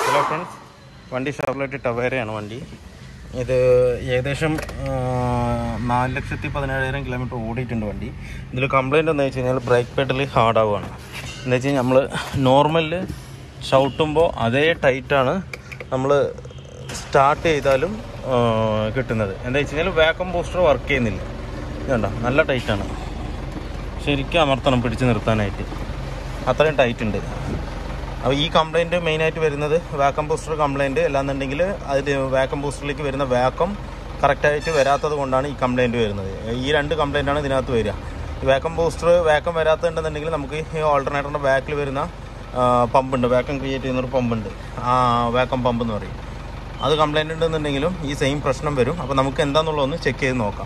Hello friends വണ്ടി Chevrolet ടവേരയാണ് വണ്ടി ഇത് ഏകദേശം ആ, നാല് ലക്ഷത്തി പതിനേഴായിരം കിലോമീറ്റർ ഓടിയിട്ടുണ്ട് വണ്ടി ഇതിൽ കംപ്ലൈൻറ്റ് എന്താ വെച്ച് കഴിഞ്ഞാൽ ബ്രേക്ക് പെഡൽ ഹാർഡാവുകയാണ് എന്താ വെച്ച് കഴിഞ്ഞാൽ നമ്മൾ നോർമലിൽ ചവിട്ടുമ്പോൾ അതേ ടൈറ്റാണ് നമ്മൾ സ്റ്റാർട്ട് ചെയ്താലും ആ, കിട്ടുന്നത് എന്താ വെച്ച് കഴിഞ്ഞാൽ വാക്കം പോസ്റ്റർ വർക്ക് ചെയ്യുന്നില്ല ഇതുണ്ടോ നല്ല ടൈറ്റാണ് ശരിക്കും അമർത്തണം പിടിച്ച് നിർത്താനായിട്ട് അത്രയും ടൈറ്റ് ഉണ്ട് അപ്പോൾ ഈ കംപ്ലൈൻറ്റ് മെയിനായിട്ട് വരുന്നത് വാക്കം ബൂസ്റ്റർ കംപ്ലൈൻറ്റ് അല്ലാന്നുണ്ടെങ്കിൽ അതിൽ വാക്കം ബൂസ്റ്ററിലേക്ക് വരുന്ന വാക്കം കറക്റ്റായിട്ട് വരാത്തത് കൊണ്ടാണ് ഈ കംപ്ലൈൻറ്റ് വരുന്നത് ഈ രണ്ട് കംപ്ലൈൻറ്റാണ് ഇതിനകത്ത് വരിക ഈ വാക്കം ബൂസ്റ്റർ വാക്കം വരാത്തതുണ്ടെന്നുണ്ടെങ്കിൽ നമുക്ക് ഈ ഓൾട്ടർനേറ്ററിൻ്റെ ബാക്കിൽ വരുന്ന പമ്പുണ്ട് വാക്കം ക്രിയേറ്റ് ചെയ്യുന്നൊരു പമ്പുണ്ട് ആ വാക്കം പമ്പ് എന്ന് പറയും അത് കംപ്ലൈൻറ്റ് ഉണ്ടെന്നുണ്ടെങ്കിലും ഈ സെയിം പ്രശ്നം വരും അപ്പോൾ നമുക്ക് എന്താണെന്നുള്ളതൊന്ന് ചെക്ക് ചെയ്ത് നോക്കാം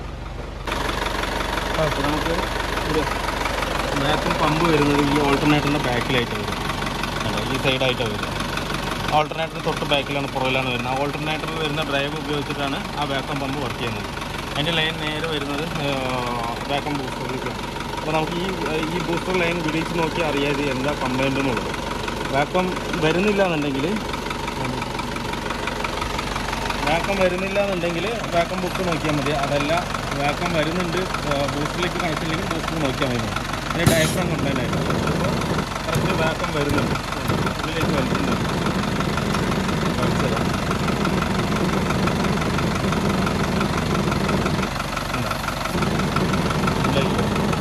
അപ്പോൾ നമുക്ക് ഒരു ബാക്കും പമ്പ് വരുന്നത് ഈ ഓൾട്ടർനേറ്ററിൻ്റെ ബാക്കിലായിട്ട് വരും കണ്ടോ? ഈ സൈഡായിട്ടാണ് വരും ഓൾട്ടർനേറ്ററിന് തൊട്ട് ബാക്കിലാണ് പുറകിലാണ് വരുന്നത് ആ ഓൾട്ടർനേറ്ററിൽ വരുന്ന ഡ്രൈവ് ഉപയോഗിച്ചിട്ടാണ് ആ വാക്കം പമ്പ് വർക്ക് ചെയ്യുന്നത് അതിൻ്റെ ലൈൻ നേരെ വരുന്നത് വാക്കം ബൂസ്റ്ററിലേക്കാണ് അപ്പോൾ നമുക്ക് ഈ ഈ ബൂസ്റ്റർ ലൈൻ പിടിച്ച് നോക്കി അറിയാതെ എന്താ കംപ്ലൈൻ്റ് എന്നുള്ളത് വാക്കം വരുന്നില്ല എന്നുണ്ടെങ്കിൽ വാക്കം വരുന്നില്ല എന്നുണ്ടെങ്കിൽ വാക്കം ബൂസ്റ്റർ നോക്കിയാൽ മതി അതല്ല വാക്കം വരുന്നുണ്ട് ബൂസ്റ്ററിലേക്ക് കണക്ട് ഇല്ലെങ്കിൽ ബൂസ്റ്റർ നോക്കിയാൽ മതി അതിന് ഡയഫ്രം കംപ്ലൈൻ്റ് ആയിരുന്നു കറക്റ്റ് വാക്കം വരുന്നുണ്ട് ഉള്ളിലേക്ക് വലിക്കുന്നുണ്ട് വലിച്ചതാ. കണ്ടോ? ഉള്ളിലേക്ക്.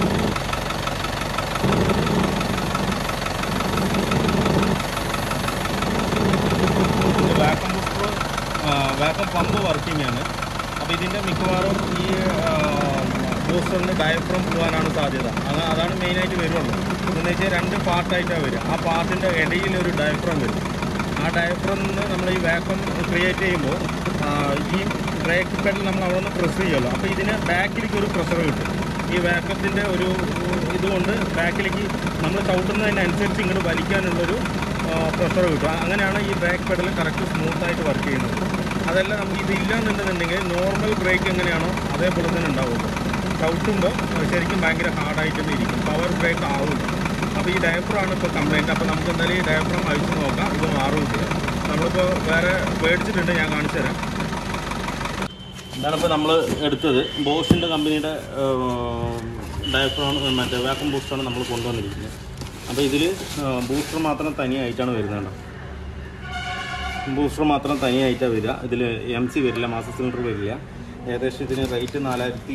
ഇത് vacuum booster vacuum pump working ആണ് അപ്പോൾ ഇതിൻ്റെ മിക്കവാറും ഈ ബൂസ്റ്ററിന് ഡയഫ്രം പോകാനാണ് സാധ്യത അത് അതാണ് മെയിനായിട്ട് വരുള്ളൂ എന്ന് വെച്ചാൽ രണ്ട് പാർട്ടായിട്ടാണ് വരിക ആ പാർട്ടിൻ്റെ ഇടയിൽ ഒരു ഡയഫ്രം വരും ആ ഡയഫ്രമിന് നമ്മൾ ഈ വാക്കം ക്രിയേറ്റ് ചെയ്യുമ്പോൾ ആ, ഈ ബ്രേക്ക് പെഡൽ നമ്മൾ അവിടെ നിന്ന് പ്രസ് ചെയ്യുമല്ലോ അപ്പോൾ ഇതിന് ബാക്കിലേക്ക് ഒരു പ്രഷർ കിട്ടും ഈ വാക്കത്തിൻ്റെ ഒരു ഇതുകൊണ്ട് ബാക്കിലേക്ക് നമ്മൾ ചവിട്ടുന്നതിനനുസരിച്ച് ഇങ്ങോട്ട് വലിക്കാനുള്ളൊരു പ്രഷർ കിട്ടും അങ്ങനെയാണ് ഈ ബ്രേക്ക് പെഡൽ കറക്റ്റ് സ്മൂത്തായിട്ട് വർക്ക് ചെയ്യുന്നത് അതല്ല നമുക്ക് ഇത് ഇല്ലാന്നുണ്ടെന്നുണ്ടെങ്കിൽ നോർമൽ ബ്രേക്ക് എങ്ങനെയാണോ അതേപോലെ തന്നെ ഉണ്ടാവുള്ളൂ ചവിട്ടുമ്പോൾ ശരിക്കും ഭയങ്കര ഹാർഡായിട്ട് തന്നെ ഇരിക്കും പവർ ബ്രേക്ക് ആവില്ല അപ്പോൾ ഈ ഡയഫ്രമാണ് ഇപ്പോൾ കംപ്ലൈൻറ്റ് അപ്പോൾ നമുക്ക് എന്തായാലും ഈ ഡയഫ്രം അഴിച്ച് നോക്കാം ഇത് മാറുകയും ചെയ്യാം നമ്മളിപ്പോൾ വേറെ മേടിച്ചിട്ടുണ്ട് ഞാൻ കാണിച്ചു തരാം ഇതാണിപ്പോൾ നമ്മൾ എടുത്തത് ബോഷിൻ്റെ കമ്പനിയുടെ ഡയഫ്രമാണ് മറ്റേ വാക്കം ബൂസ്റ്ററാണ് നമ്മൾ കൊണ്ടുവന്നിരിക്കുന്നത് അപ്പോൾ ഇതിൽ ബൂസ്റ്റർ മാത്രം തനിയായിട്ടാണ് വരുന്നത് കേട്ടോ ബൂസ്റ്റർ മാത്രം തനിയായിട്ടാണ് വരിക ഇതിൽ എം സി വരില്ല മാസ സിലിണ്ടർ വരില്ല ഏകദേശം ഇതിന് റേറ്റ് നാലായിരത്തി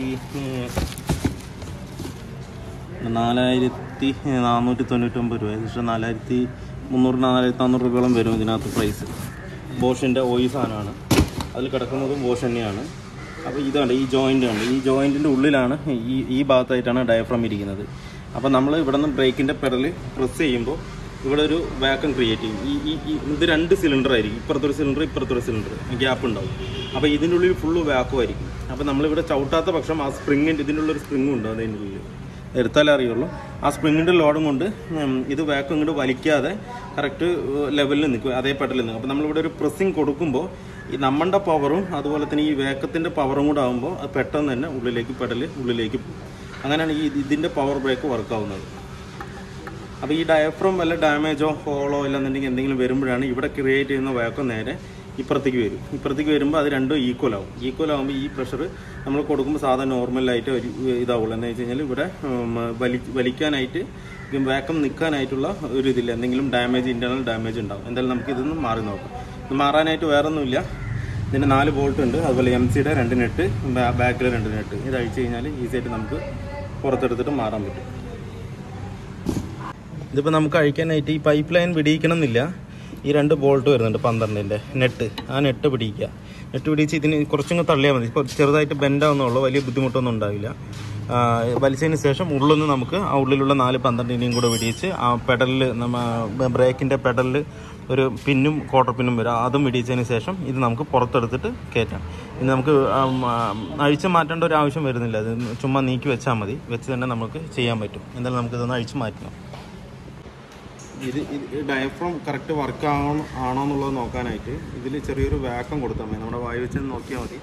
നാലായിരത്തി നാനൂറ്റി തൊണ്ണൂറ്റൊമ്പത് രൂപ ഏകദേശം നാലായിരത്തി മുന്നൂറ് നാലായിരത്തി നാനൂറ് രൂപയോളം വരും ഇതിനകത്ത് പ്രൈസ് ബോഷിൻ്റെ ഓയി സാധനമാണ് അതിൽ കിടക്കുന്നതും ബോഷ് തന്നെയാണ് അപ്പോൾ ഇതാണ് ഈ ജോയിൻ്റ് ഉണ്ട് ഈ ജോയിൻറ്റിൻ്റെ ഉള്ളിലാണ് ഈ ഈ ഭാഗത്തായിട്ടാണ് ഡയഫ്രം ഇരിക്കുന്നത് അപ്പോൾ നമ്മൾ ഇവിടെ നിന്ന് ബ്രേക്കിൻ്റെ പെഡൽ പ്രസ് ചെയ്യുമ്പോൾ ഇവിടെ ഒരു വാക്കം ക്രിയേറ്റ് ചെയ്യും ഈ ഈ ഈ ഇത് രണ്ട് സിലിണ്ടർ ആയിരിക്കും ഇപ്പുറത്തൊരു സിലിണ്ടർ ഇപ്പുറത്തൊരു സിലിണ്ടർ ഗ്യാപ്പ് ഉണ്ടാവും അപ്പോൾ ഇതിൻ്റെ ഉള്ളിൽ ഫുള്ള് വാക്കം ആയിരിക്കും അപ്പോൾ നമ്മളിവിടെ ചവിട്ടാത്ത പക്ഷം ആ സ്പ്രിങ്ങിൻ്റെ ഇതിൻ്റെ ഉള്ളൊരു സ്പ്രിങ്ങും ഉണ്ട് അതിൻ്റെ ഉള്ളിൽ എടുത്താലേ അറിയുള്ളൂ ആ സ്പ്രിങ്ങിൻ്റെ ലോഡും കൊണ്ട് ഉം, ഇത് വാക്കം ഇങ്ങോട്ട് വലിക്കാതെ കറക്റ്റ് ലെവലിൽ നിൽക്കും അതേ പെടലിൽ നിൽക്കും അപ്പോൾ നമ്മളിവിടെ ഒരു പ്രസ്സിങ് കൊടുക്കുമ്പോൾ ഈ നമ്മളുടെ പവറും അതുപോലെ തന്നെ ഈ വേക്കത്തിൻ്റെ പവറും കൂടെ ആകുമ്പോൾ അത് പെട്ടെന്ന് തന്നെ ഉള്ളിലേക്ക് പെടൽ ഉള്ളിലേക്ക് പോകും അങ്ങനെയാണ് ഈ ഇതിൻ്റെ പവർ ബ്രേക്ക് വർക്കാവുന്നത് അപ്പോൾ ഈ ഡയഫ്രം വല്ല ഡാമേജോ ഹോളോ ഇല്ലെന്നുണ്ടെങ്കിൽ എന്തെങ്കിലും വരുമ്പോഴാണ് ഇവിടെ ക്രിയേറ്റ് ചെയ്യുന്ന വേക്കം നേരെ ഇപ്പുറത്തേക്ക് വരും ഇപ്പുറത്തേക്ക് വരുമ്പോൾ അത് രണ്ടും ഈക്വൽ ആവും ഈക്വൽ ആകുമ്പോൾ ഈ പ്രഷർ നമ്മൾ കൊടുക്കുമ്പോൾ സാധാരണ നോർമലായിട്ട് ഒരു ഇതാവുള്ളൂ എന്ന് വെച്ച് കഴിഞ്ഞാൽ ഇവിടെ ഉം, വലി വലിക്കാനായിട്ട് വേക്കം നിൽക്കാനായിട്ടുള്ള ഒരു ഇതില്ല എന്തെങ്കിലും ഡാമേജ് ഇൻറ്റേർണൽ ഡാമേജ് ഉണ്ടാവും എന്തായാലും നമുക്ക് ഇതൊന്ന് മാറി നോക്കാം ഇത് മാറാനായിട്ട് വേറെ ഒന്നുമില്ല ഇതിന് നാല് ബോൾട്ട് ഉണ്ട് അതുപോലെ എം സിയുടെ രണ്ട് നെറ്റ് ബാക്കിൽ രണ്ട് നെറ്റ് ഇത് അഴിച്ച് കഴിഞ്ഞാൽ ഈസിയായിട്ട് നമുക്ക് പുറത്തെടുത്തിട്ട് മാറാൻ പറ്റും ഇതിപ്പോൾ നമുക്ക് അഴിക്കാനായിട്ട് ഈ പൈപ്പ് ലൈൻ പിടിയിക്കണം എന്നില്ല ഈ രണ്ട് ബോൾട്ട് വരുന്നുണ്ട് പന്ത്രണ്ടിൻ്റെ നെറ്റ് ആ നെറ്റ് പിടിക്കുക നെറ്റ് പിടിച്ച് ഇതിന് കുറച്ചും കൂടെ തള്ളിയാൽ മതി ഇപ്പോൾ ചെറുതായിട്ട് ബെൻഡാവുന്നുള്ളൂ വലിയ ബുദ്ധിമുട്ടൊന്നും ഉണ്ടാവില്ല ആ, വലിച്ചതിന് ശേഷം ഉള്ളിൽ നമുക്ക് ആ ഉള്ളിലുള്ള നാല് പന്ത്രണ്ടിനെയും കൂടെ പിടിച്ച് ആ പെഡലിൽ നമ്മ ബ്രേക്കിൻ്റെ പെഡലിൽ ഒരു പിന്നും ക്വാർട്ടർ പിന്നും വരും അതും പിടിച്ചതിന് ശേഷം ഇത് നമുക്ക് പുറത്തെടുത്തിട്ട് കയറ്റാം ഇത് നമുക്ക് ആം, ആ, അഴിച്ച് മാറ്റേണ്ട ഒരു ആവശ്യം വരുന്നില്ല അത് ചുമ്മാ നീക്കി വെച്ചാൽ മതി വെച്ച് തന്നെ നമുക്ക് ചെയ്യാൻ പറ്റും എന്തായാലും നമുക്കിതൊന്ന് അഴിച്ച് മാറ്റണം ഇത് ഇത് ഡയഫ്രം കറക്റ്റ് വർക്ക് ആണോ ആണോ എന്നുള്ളത് നോക്കാനായിട്ട് ഇതിൽ ചെറിയൊരു വാക്കം കൊടുത്താൽ മതി നമ്മുടെ വായു വെച്ച് നോക്കിയാൽ മതി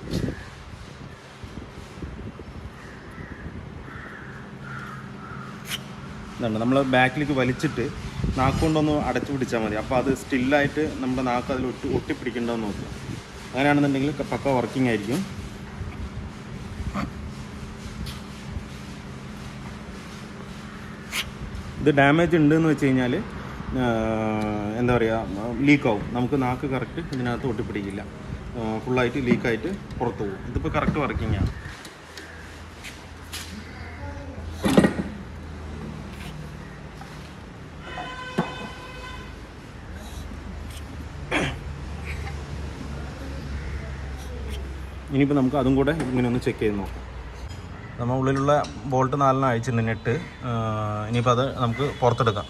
ഇതുണ്ട് നമ്മൾ ബാക്കിലേക്ക് വലിച്ചിട്ട് നാക്കുകൊണ്ടൊന്ന് അടച്ചു പിടിച്ചാൽ മതി അപ്പോൾ അത് സ്റ്റില്ലായിട്ട് നമ്മുടെ നാക്ക് അതിൽ ഒട്ടി ഒട്ടിപ്പിടിക്കേണ്ടതെന്ന് നോക്കുക അങ്ങനെയാണെന്നുണ്ടെങ്കിൽ ക- പക്ക വർക്കിംഗ് ആയിരിക്കും ഇത് ഡാമേജ് ഉണ്ട് എന്ന് വെച്ച് കഴിഞ്ഞാൽ എന്താ പറയുക ലീക്കാവും നമുക്ക് നാക്ക് കറക്റ്റ് ഇതിനകത്ത് ഒട്ടിപ്പിടിക്കില്ല ഫുള്ളായിട്ട് ലീക്കായിട്ട് പുറത്തു പോകും ഇതിപ്പോൾ കറക്റ്റ് വർക്കിംഗ് ആണ് ഇനിയിപ്പോൾ നമുക്ക് അതും കൂടെ ഇങ്ങനെ ഒന്ന് ചെക്ക് ചെയ്ത് നോക്കാം നമ്മൾ ഉള്ളിലുള്ള ബോൾട്ട് നാലെണ്ണം അഴിച്ചിട്ടുണ്ട് നെറ്റ് ഇനിയിപ്പോൾ അത് നമുക്ക് പുറത്തെടുക്കാം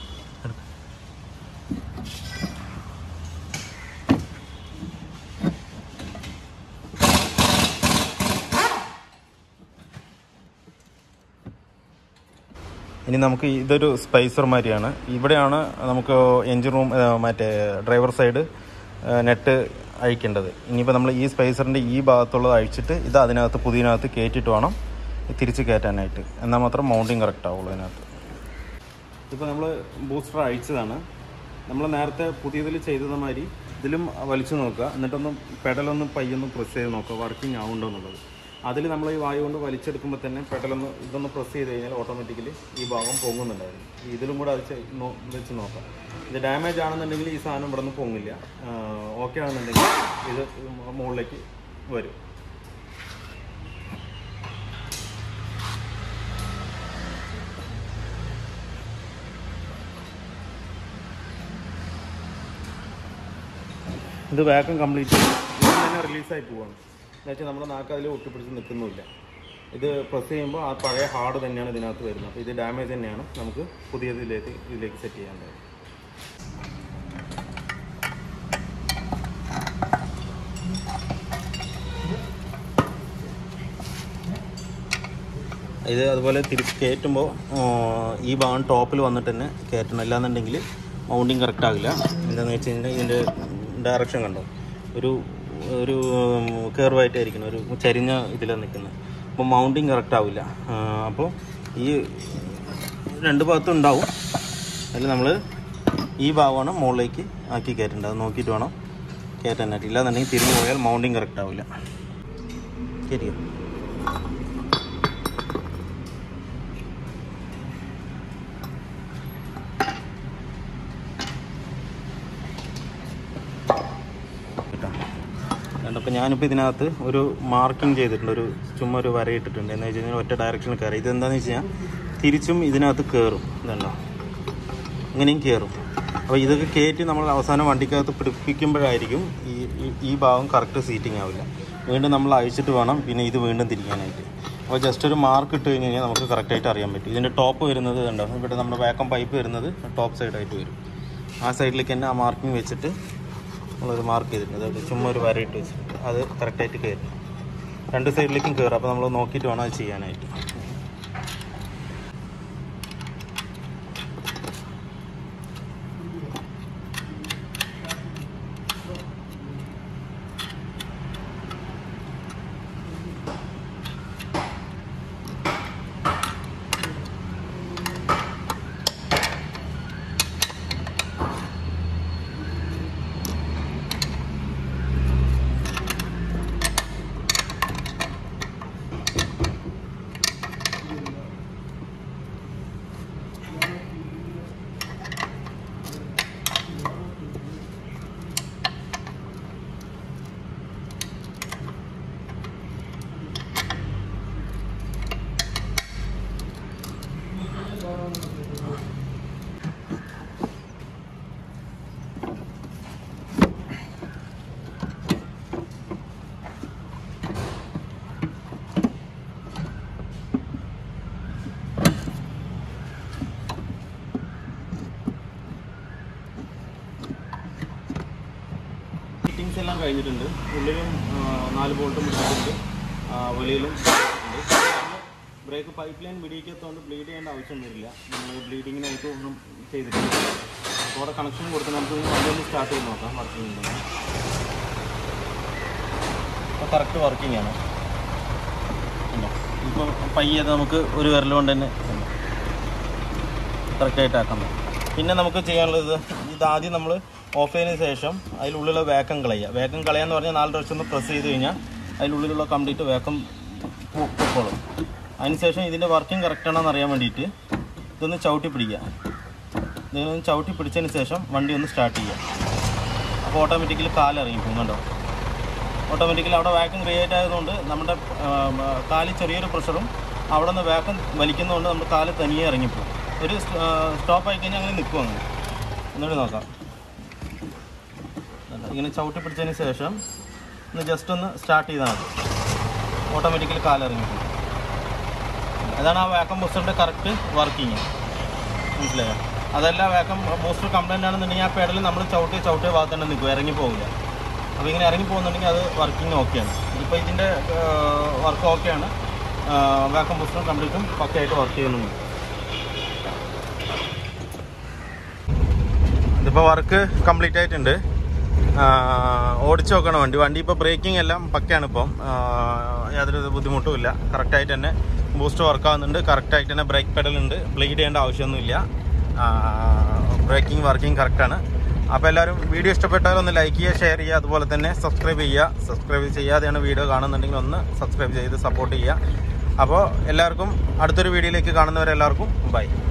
ഇനി നമുക്ക് ഇതൊരു സ്പൈസർ മാതിരിയാണ് ഇവിടെയാണ് നമുക്ക് എൻജിൻ റൂം മറ്റേ ഡ്രൈവർ സൈഡ് നെറ്റ് അഴിക്കേണ്ടത് ഇനിയിപ്പോൾ നമ്മൾ ഈ സ്പൈസറിൻ്റെ ഈ ഭാഗത്തുള്ളത് അഴിച്ചിട്ട് ഇത് അതിനകത്ത് പുതിയതിനകത്ത് കയറ്റിയിട്ട് വേണം തിരിച്ച് കയറ്റാനായിട്ട് എന്നാൽ മാത്രം മൗണ്ടിങ് കറക്റ്റ് ആവുള്ളൂ അതിനകത്ത് ഇപ്പോൾ നമ്മൾ ബൂസ്റ്റർ അഴിച്ചതാണ് നമ്മൾ നേരത്തെ പുതിയതിൽ ചെയ്തത് മാതിരി ഇതിലും വലിച്ചു നോക്കുക എന്നിട്ടൊന്ന് പെഡലൊന്ന് പയ്യൊന്ന് പ്രസ് ചെയ്ത് നോക്കുക വർക്കിംഗ് ആവുന്നുണ്ടോ എന്നുള്ളത് അതിൽ നമ്മൾ ഈ വായു കൊണ്ട് വലിച്ചെടുക്കുമ്പോൾ തന്നെ പെഡലൊന്ന് ഇതൊന്ന് പ്രസ് ചെയ്ത് കഴിഞ്ഞാൽ ഓട്ടോമാറ്റിക്കലി ഈ ഭാഗം പൊങ്ങുന്നുണ്ടായിരുന്നു ഇതിലും കൂടെ അത് ചെയ്- നോ- വെച്ച് നോക്കാം ഇത് ഡാമേജ് ആണെന്നുണ്ടെങ്കിൽ ഈ സാധനം ഇവിടെ നിന്ന് പൊങ്ങില്ല ഓക്കെ ആണെന്നുണ്ടെങ്കിൽ ഇത് മുകളിലേക്ക് വരും ഇത് വാക്കം കംപ്ലീറ്റ് തന്നെ റിലീസായി പോവാണ് എന്നുവെച്ചാൽ നമ്മുടെ നാക്ക് അതിൽ ഒട്ടിപ്പിടിച്ച് നിൽക്കുന്നുമില്ല ഇത് പ്രസ് ചെയ്യുമ്പോൾ ആ പഴയ ഹാർഡ് തന്നെയാണ് ഇതിനകത്ത് വരുന്നത് അപ്പോൾ ഇത് ഡാമേജ് തന്നെയാണ് നമുക്ക് പുതിയതിലേക്ക് ഇതിലേക്ക് സെറ്റ് ചെയ്യാനുള്ളത് ഇത് അതുപോലെ തിരിച്ച് കയറ്റുമ്പോൾ ഈ ഭാഗം ടോപ്പിൽ വന്നിട്ട് തന്നെ കയറ്റണം അല്ലാന്നുണ്ടെങ്കിൽ മൗണ്ടിങ് കറക്റ്റ് ആകില്ല എന്താണെന്ന് വെച്ച് കഴിഞ്ഞാൽ ഇതിൻ്റെ ഡയറക്ഷൻ കണ്ടോ ഒരു ഒരു കർവായിട്ടായിരിക്കണം ഒരു ചരിഞ്ഞ ഇതിലാണ് നിൽക്കുന്നത് അപ്പോൾ മൗണ്ടിങ് കറക്റ്റ് ആവില്ല ആ, അപ്പോൾ ഈ രണ്ട് ഭാഗത്തും ഉണ്ടാവും അതിൽ നമ്മൾ ഈ ഭാഗമാണ് മുകളിലേക്ക് ആക്കി കയറ്റേണ്ടത് അത് നോക്കിയിട്ട് വേണം കയറ്റാനായിട്ട് ഇല്ലാന്നുണ്ടെങ്കിൽ തിരിഞ്ഞു പോയാൽ മൗണ്ടിങ് കറക്റ്റ് ആവില്ല ശരിയോ കേട്ടോ അപ്പോൾ ഞാനിപ്പോൾ ഇതിനകത്ത് ഒരു മാർക്കിംഗ് ചെയ്തിട്ടുണ്ട് ഒരു ചുമ്മാ ഒരു വരയിട്ടിട്ടുണ്ട് എന്ന് വെച്ച് കഴിഞ്ഞാൽ ഒറ്റ ഡയറക്ഷനിൽ കയറി ഇതെന്താണെന്ന് വെച്ച് കഴിഞ്ഞാൽ തിരിച്ചും ഇതിനകത്ത് കയറും ഇതുണ്ടോ ഇങ്ങനെയും കയറും അപ്പോൾ ഇതൊക്കെ കയറ്റി നമ്മൾ അവസാനം വണ്ടിക്കകത്ത് പിടിപ്പിക്കുമ്പോഴായിരിക്കും ഈ ഈ- ഈ ഭാഗം കറക്റ്റ് സീറ്റിംഗ് ആവില്ല വീണ്ടും നമ്മൾ അഴിച്ചിട്ട് വേണം പിന്നെ ഇത് വീണ്ടും തിരിക്കാനായിട്ട് അപ്പോൾ ജസ്റ്റ് ഒരു മാർക്ക് ഇട്ട് കഴിഞ്ഞ് കഴിഞ്ഞാൽ നമുക്ക് കറക്റ്റായിട്ട് അറിയാൻ പറ്റും ഇതിൻ്റെ ടോപ്പ് വരുന്നത് കണ്ടോ ഇവിടെ നമ്മുടെ വാക്കം പൈപ്പ് വരുന്നത് ടോപ്പ് സൈഡായിട്ട് വരും ആ സൈഡിലേക്ക് തന്നെ ആ മാർക്കിംഗ് വെച്ചിട്ട് നമ്മളൊരു മാർക്ക് ചെയ്തിട്ടുണ്ട് അതായത് ചുമ്മാ ഒരു വരയിട്ട് വെച്ചിട്ട് അത് കറക്റ്റായിട്ട് കയറും രണ്ട് സൈഡിലേക്കും കയറും അപ്പോൾ നമ്മൾ നോക്കിയിട്ട് വേണം അത് ചെയ്യാനായിട്ട് ഫിറ്റിങ്സ് എല്ലാം കഴിഞ്ഞിട്ടുണ്ട് ഉള്ളിലും ആ, നാല് ബോൾട്ടും പിടിച്ചിട്ടുണ്ട് ആ, വെളിയിലും ഉണ്ട് ബ്രേക്ക് പൈപ്പ് ലൈൻ പിടിക്കത്തോണ്ട് ബ്ലീഡ് ചെയ്യേണ്ട ആവശ്യം വരില്ല നമ്മൾ ബ്ലീഡിങ്ങിനായിട്ട് ഒന്നും ചെയ്തിട്ടില്ല അപ്പോൾ അവിടെ കണക്ഷൻ കൊടുത്ത് നമുക്ക് വണ്ടി ഒന്ന് സ്റ്റാർട്ട് ചെയ്ത് നോക്കാം വർക്കിംഗ് ഉണ്ടെങ്കിൽ അപ്പോൾ കറക്റ്റ് വർക്കിംഗ് ആണ് ഇപ്പോൾ പയ്യെ അത് നമുക്ക് ഒരു വിരൽ കൊണ്ട് തന്നെ കറക്റ്റായിട്ട് ആക്കാൻ പറ്റും പിന്നെ നമുക്ക് ചെയ്യാനുള്ളത് ഇത് ആദ്യം നമ്മൾ ഓഫ് ചെയ്തതിന് ശേഷം അതിലുള്ളിലുള്ള വേക്കം കളയുക വേക്കം കളയാന്ന് പറഞ്ഞാൽ നാല് പ്രാവശ്യം ഒന്ന് പ്രസ് ചെയ്ത് കഴിഞ്ഞാൽ അതിലുള്ളിലുള്ള കംപ്ലീറ്റ് വേക്കം പൊക്കോളും അതിനുശേഷം ഇതിൻ്റെ വർക്കിംഗ് കറക്റ്റ് ആണോ എന്ന് അറിയാൻ വേണ്ടിയിട്ട് ഇതൊന്ന് ചവിട്ടി പിടിക്കുക ഇതിനൊന്ന് ചവിട്ടി പിടിച്ചതിന് ശേഷം വണ്ടി ഒന്ന് സ്റ്റാർട്ട് ചെയ്യുക അപ്പോൾ ഓട്ടോമാറ്റിക്കലി കാലിറങ്ങി പോകും കണ്ടോ ഓട്ടോമാറ്റിക്കലി അവിടെ വാക്കം ക്രിയേറ്റ് ആയതുകൊണ്ട് നമ്മുടെ കാലിൽ ചെറിയൊരു പ്രഷറും അവിടെ നിന്ന് വാക്കം വലിക്കുന്നതുകൊണ്ട് നമ്മുടെ കാല് തനിയെ ഇറങ്ങിപ്പോകും ഒരു സ്റ്റോപ്പ് ആയി കഴിഞ്ഞാൽ അങ്ങനെ നിൽക്കും അങ്ങനെ എന്നിട്ട് നോക്കാം ഇങ്ങനെ ചവിട്ടി പിടിച്ചതിന് ശേഷം ഒന്ന് ജസ്റ്റ് ഒന്ന് സ്റ്റാർട്ട് ചെയ്താൽ മതി ഓട്ടോമാറ്റിക്കലി കാലിറങ്ങിപ്പോകും അതാണ് ആ വാക്കം ബൂസ്റ്ററിൻ്റെ കറക്റ്റ് വർക്കിങ് മനസ്സിലായോ അതല്ല വേക്കം ബൂസ്റ്റർ കംപ്ലൈൻ്റ് ആണെന്നുണ്ടെങ്കിൽ ആ പേടൽ നമ്മൾ ചവിട്ടി ചവിട്ടിയ ഭാഗത്ത് തന്നെ നിൽക്കും ഇറങ്ങി പോകില്ല അപ്പോൾ ഇങ്ങനെ ഇറങ്ങി പോകുന്നുണ്ടെങ്കിൽ അത് വർക്കിംഗ് ഓക്കെയാണ് ഇപ്പോൾ ഇതിൻ്റെ വർക്ക് ഓക്കെയാണ് വേക്കം ബൂസ്റ്ററും കംപ്ലീറ്റും പക്കയായിട്ട് വർക്ക് ചെയ്യുന്നുണ്ട് ഇതിപ്പോൾ വർക്ക് കംപ്ലീറ്റ് ആയിട്ടുണ്ട് ഓടിച്ചു നോക്കണം വണ്ടി വണ്ടി ഇപ്പോൾ ബ്രേക്കിംഗ് എല്ലാം പക്കയാണ് ഇപ്പം യാതൊരു ബുദ്ധിമുട്ടും ഇല്ല കറക്റ്റായിട്ട് തന്നെ ബൂസ്റ്റ് വർക്ക് ആവുന്നുണ്ട് കറക്റ്റായിട്ട് തന്നെ ബ്രേക്ക് പെഡൽ ഉണ്ട് ബ്ലേഡ് ചെയ്യേണ്ട ആവശ്യമൊന്നുമില്ല ബ്രേക്കിംഗ് വർക്കിംഗ് കറക്റ്റാണ് അപ്പോൾ എല്ലാവരും വീഡിയോ ഇഷ്ടപ്പെട്ടാൽ ഒന്ന് ലൈക്ക് ചെയ്യുക ഷെയർ ചെയ്യുക അതുപോലെ തന്നെ സബ്സ്ക്രൈബ് ചെയ്യുക സബ്സ്ക്രൈബ് ചെയ്യാതെയാണ് വീഡിയോ കാണുന്നുണ്ടെങ്കിൽ ഒന്ന് സബ്സ്ക്രൈബ് ചെയ്ത് സപ്പോർട്ട് ചെയ്യുക അപ്പോൾ എല്ലാവർക്കും അടുത്തൊരു വീഡിയോയിലേക്ക് കാണുന്നവരെല്ലാവർക്കും ബൈ